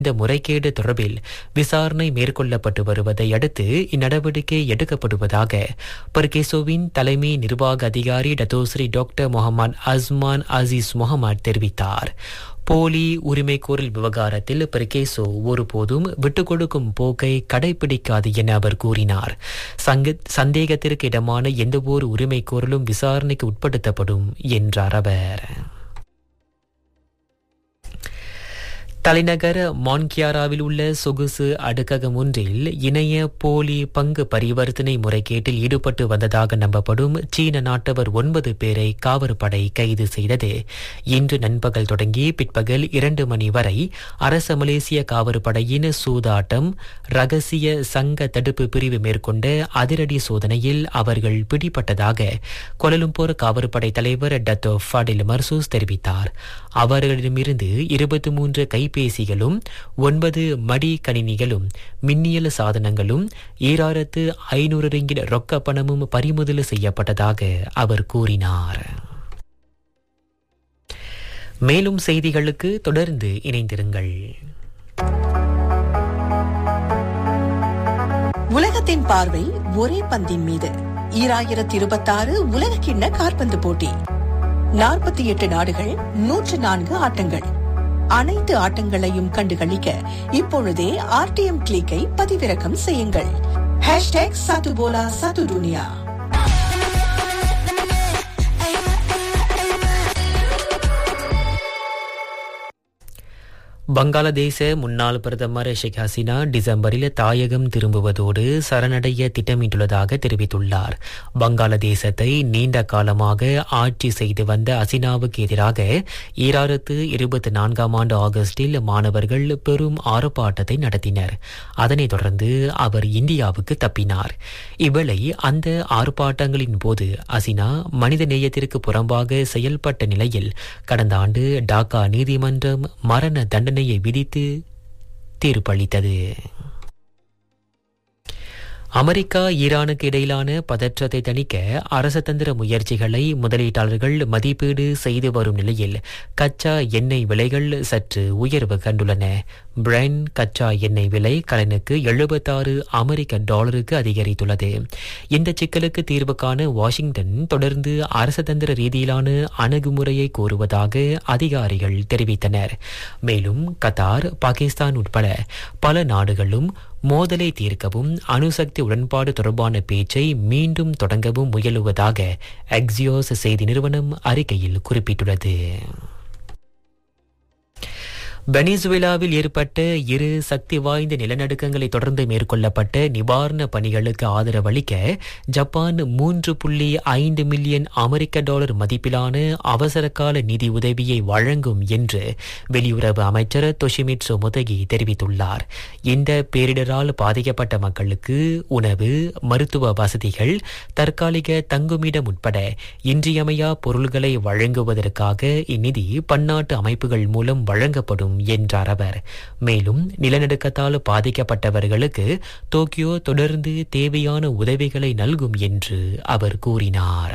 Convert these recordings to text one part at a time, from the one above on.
இந்த முறைகேடு தொடர்பில் விசாரணை மேற்கொள்ளப்பட்டு வருவதை அடுத்து இந்நடவடிக்கை எடுக்கப்படுவதாக பர்கேசோவின் தலைமை நிர்வாக அதிகாரி Datuk Seri doctor Mohamed Azman Aziz Mohamed தெரிவித்தார் போலி உரிமைகோரல் விவகாரத்தில் பெர்கேசோ ஒருபோதும் விட்டுக் கொடுக்கும் போக்கை கடைபிடிக்காது என அவர் கூறினார் சங்க சந்தேகத்திற்கு இடமான எந்தவொரு உரிமைகோரலும் விசாரணைக்கு உட்படுத்தப்படும் என்றார் அவர் தலைநகர் மான்கியாராவில் உள்ள சொகுசு அடுக்ககம் ஒன்றில் இணைய போலி பங்கு பரிவர்த்தனை முறைகேட்டில் ஈடுபட்டு வந்ததாக நம்பப்படும் சீன நாட்டவர் ஒன்பது பேரை காவற்படை கைது செய்தது இன்று நண்பகல் தொடங்கி பிற்பகல் இரண்டு மணி வரை அரச மலேசிய காவற்படையின் சூதாட்டம் ரகசிய சங்க தடுப்பு பிரிவு மேற்கொண்ட அதிரடி சோதனையில் அவர்கள் பிடிபட்டதாக கொலலும்போர் காவற்படை தலைவர் டத்தோ ஃபாடில் மர்சூஸ் தெரிவித்தார் அவர்களிடமிருந்து இருபத்தி மூன்று கைபேசிகளும் ஒன்பது மடி கணினிகளும் மின்னியல் சாதனங்களும் ஈராயிரத்து ஐநூறு ரிங்கிட் ரொக்க பணமும் பறிமுதல் செய்யப்பட்டதாக அவர் கூறினார் மேலும் செய்திகளுக்கு தொடர்ந்து இணைந்திருங்கள் உலகத்தின் பார்வை ஒரே பந்தின் மீது ஈராயிரத்தி இருபத்தாறு உலக கிண்ண காற்பந்து போட்டி நாற்பத்தி எட்டு நாடுகள் நூற்று நான்கு ஆட்டங்கள் அனைத்து ஆட்டங்களையும் கண்டுகளிக்க இப்பொழுதே ஆர்டிஎம் கிளிக்கை பதிவிறக்கம் செய்யுங்கள் ஹேஷ்டேக் சத்து போலா சத்து துனியா வங்காளதேச முன்னாள் பிரதமர் ஷேக் ஹசீனா டிசம்பரில் தாயகம் திரும்புவதோடு சரணடைய திட்டமிட்டுள்ளதாக தெரிவித்துள்ளார் வங்காளதேசத்தை நீண்ட காலமாக ஆட்சி செய்து வந்த ஹசீனாவுக்கு எதிராக ஈராயிரத்து இருபத்தி நான்காம் ஆண்டு ஆகஸ்டில் மாணவர்கள் பெரும் ஆர்ப்பாட்டத்தை நடத்தினர் அதனைத் தொடர்ந்து அவர் இந்தியாவுக்கு தப்பினார் இவ்வேளை அந்த ஆர்ப்பாட்டங்களின் போது ஹசீனா மனித நேயத்திற்கு புறம்பாக செயல்பட்ட நிலையில் கடந்த ஆண்டு டாக்கா நீதிமன்றம் மரண தண்டனையை விதித்து தீர்ப்பளித்தது அமெரிக்கா ஈரானுக்கு இடையிலான பதற்றத்தை தணிக்க அரசதந்திர முயற்சிகளை முதலீட்டாளர்கள் மதிப்பீடு செய்து வரும் நிலையில் கச்சா எண்ணெய் விலைகள் சற்று உயர்வு கண்டுள்ளன பிரென் கச்சா எண்ணெய் விலை கலனுக்கு எழுபத்தாறு அமெரிக்க டாலருக்கு அதிகரித்துள்ளது இந்த சிக்கலுக்கு தீர்வு காண வாஷிங்டன் தொடர்ந்து அரசதந்திர ரீதியிலான அணுகுமுறையை கோருவதாக அதிகாரிகள் தெரிவித்தனர் மேலும் கத்தார் பாகிஸ்தான் உட்பட பல நாடுகளும் மோதலை தீர்க்கவும் அணுசக்தி உடன்பாடு தொடர்பான பேச்சை மீண்டும் தொடங்கவும் முயலுவதாக எக்ஸியோஸ் செய்தி நிறுவனம் அறிக்கையில் குறிப்பிட்டுள்ளது வெனிசுவேலாவில் ஏற்பட்ட இரு சக்தி வாய்ந்த நிலநடுக்கங்களை தொடர்ந்து மேற்கொள்ளப்பட்ட நிவாரண பணிகளுக்கு ஆதரவளிக்க ஜப்பான் மூன்று புள்ளி ஐந்து மில்லியன் அமெரிக்க டாலர் மதிப்பிலான அவசரகால நிதி உதவியை வழங்கும் என்று வெளியுறவு அமைச்சர் தொஷிமிட்சு முதகி தெரிவித்துள்ளார் இந்த பேரிடரால் பாதிக்கப்பட்ட மக்களுக்கு உணவு மருத்துவ வசதிகள் தற்காலிக தங்குமிடம் உட்பட இன்றியமையா பொருள்களை வழங்குவதற்காக இந்நிதி பன்னாட்டு அமைப்புகள் மூலம் வழங்கப்படும் என்றார் அவர் மேலும் நிலநடுக்கத்தால் பாதிக்கப்பட்டவர்களுக்கு டோக்கியோ தொடர்ந்து தேவையான உதவிகளை நல்கும் என்று அவர் கூறினார்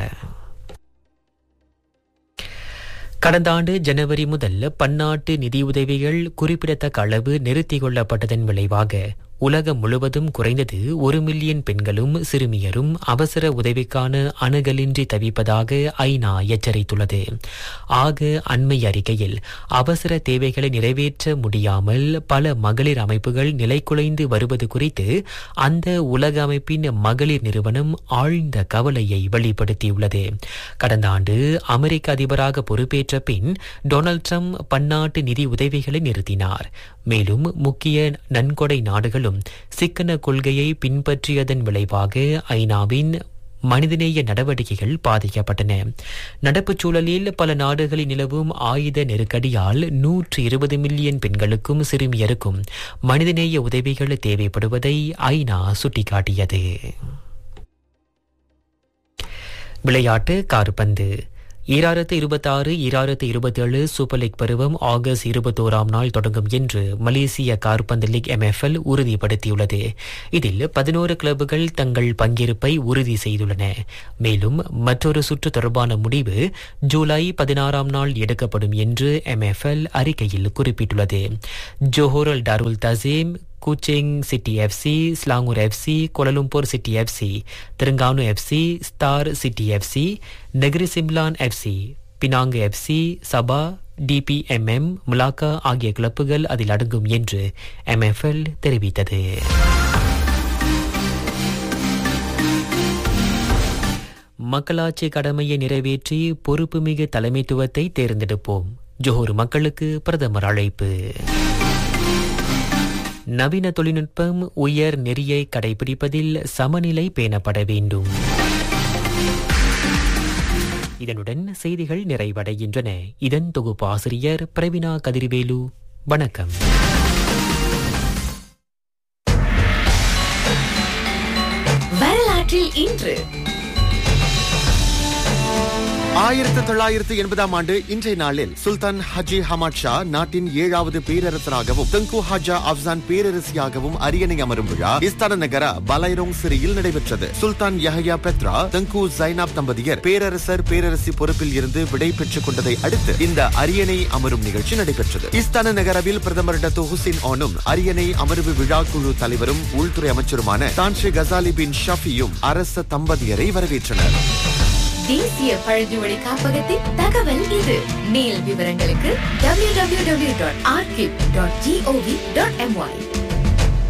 கடந்த ஆண்டு ஜனவரி முதல் பன்னாட்டு நிதியுதவிகள் குறிப்பிடத்தக்க அளவு நிறுத்திக் கொள்ளப்பட்டதன் விளைவாக உலகம் முழுவதும் குறைந்தது ஒரு மில்லியன் பெண்களும் சிறுமியரும் அவசர உதவிக்கான அணுகலின்றி தவிப்பதாக ஐநா எச்சரித்துள்ளது ஆக அண்மை அறிக்கையில் அவசர தேவைகளை நிறைவேற்ற முடியாமல் பல மகளிர் அமைப்புகள் நிலைக்குலைந்து வருவது குறித்து அந்த உலக அமைப்பின் மகளிர் நிறுவனம் ஆழ்ந்த கவலையை வெளிப்படுத்தியுள்ளது கடந்த ஆண்டு அமெரிக்க அதிபராக பொறுப்பேற்ற பின் டொனால்ட் ட்ரம்ப் பன்னாட்டு நிதி உதவிகளை நிறுத்தினார் மேலும் முக்கிய நன்கொடை நாடுகளும் சிக்கன கொள்கையை பின்பற்றியதன் விளைவாக ஐநாவின் மனிதநேய நடவடிக்கைகள் பாதிக்கப்பட்டன நடப்புச் சூழலில் பல நாடுகளில் நிலவும் ஆயுத நெருக்கடியால் நூற்று இருபது மில்லியன் பெண்களுக்கும் சிறுமியருக்கும் மனிதநேய உதவிகள் தேவைப்படுவதை ஐநா சுட்டிக்காட்டியது விளையாட்டு கார்பந்து ஈராயிரத்து இருபத்தாறு ஈராயிரத்து இருபத்தேழு சூப்பர் லீக் பருவம் ஆகஸ்ட் இருபத்தோராம் நாள் தொடங்கும் என்று மலேசிய கார்பந்து லீக் எம்எஃப்எல் உறுதிப்படுத்தியுள்ளது இதில் பதினோரு கிளப்புகள் தங்கள் பங்கேற்பை உறுதி செய்துள்ளன மேலும் மற்றொரு சுற்று தொடர்பான முடிவு ஜூலை பதினாறாம் நாள் எடுக்கப்படும் என்று எம்எஃப்எல் அறிக்கையில் குறிப்பிட்டுள்ளது Johor Darul Takzim Kuching City FC Selangor FC Kuala Lumpur City FC Terengganu FC Star City FC Negeri Sembilan FC Penang FC Sabah DPMM Melaka ஆகிய கிளப்புகள் அதில் அடங்கும் என்று எம்எஃப்எல் தெரிவித்தது மக்களாட்சி கடமையை நிறைவேற்றி பொறுப்புமிகு தலைமைத்துவத்தை தேர்ந்தெடுப்போம் ஜோஹர் மக்களுக்கு பிரதமர் அழைப்பு நவீன தொழில்நுட்பம் உயர் நெறியை கடைபிடிப்பதில் சமநிலை பேணப்பட வேண்டும் இதனுடன் செய்திகள் நிறைவடைகின்றன இதன் தொகுப்பாசிரியர் பிரவினா கதிர்வேலு வணக்கம் வரலாற்றில் இன்று ஆயிரத்து தொள்ளாயிரத்து எண்பதாம் ஆண்டு இன்றைய நாளில் சுல்தான் ஹஜி ஹமாட் ஷா நாட்டின் ஏழாவது பேரரசராகவும் தங்கு ஹாஜா அப்சான் பேரரசியாகவும் அரியணை அமரும் விழா இஸ்தான நகர பலைரோங் சிறையில் நடைபெற்றது சுல்தான் யஹயா பெத்ரா தங்கு ஜைனாப் தம்பதியர் பேரரசர் பேரரசி பொறுப்பில் இருந்து விடை பெற்றுக் கொண்டதை அடுத்து இந்த அரியணை அமரும் நிகழ்ச்சி நடைபெற்றது இஸ்தான நகரவில் பிரதமர் டத்து ஹுசேன் ஆனும் அரியணை அமர்வு விழா குழு தலைவரும் உள்துறை அமைச்சருமான தான்ஷே கசாலி பின் ஷஃபியும் அரச தம்பதியரை வரவேற்றனர் தேசிய பழங்குமொழி காப்பகத்தின் தகவல் இது மேல் விவரங்களுக்கு www.archive.gov.my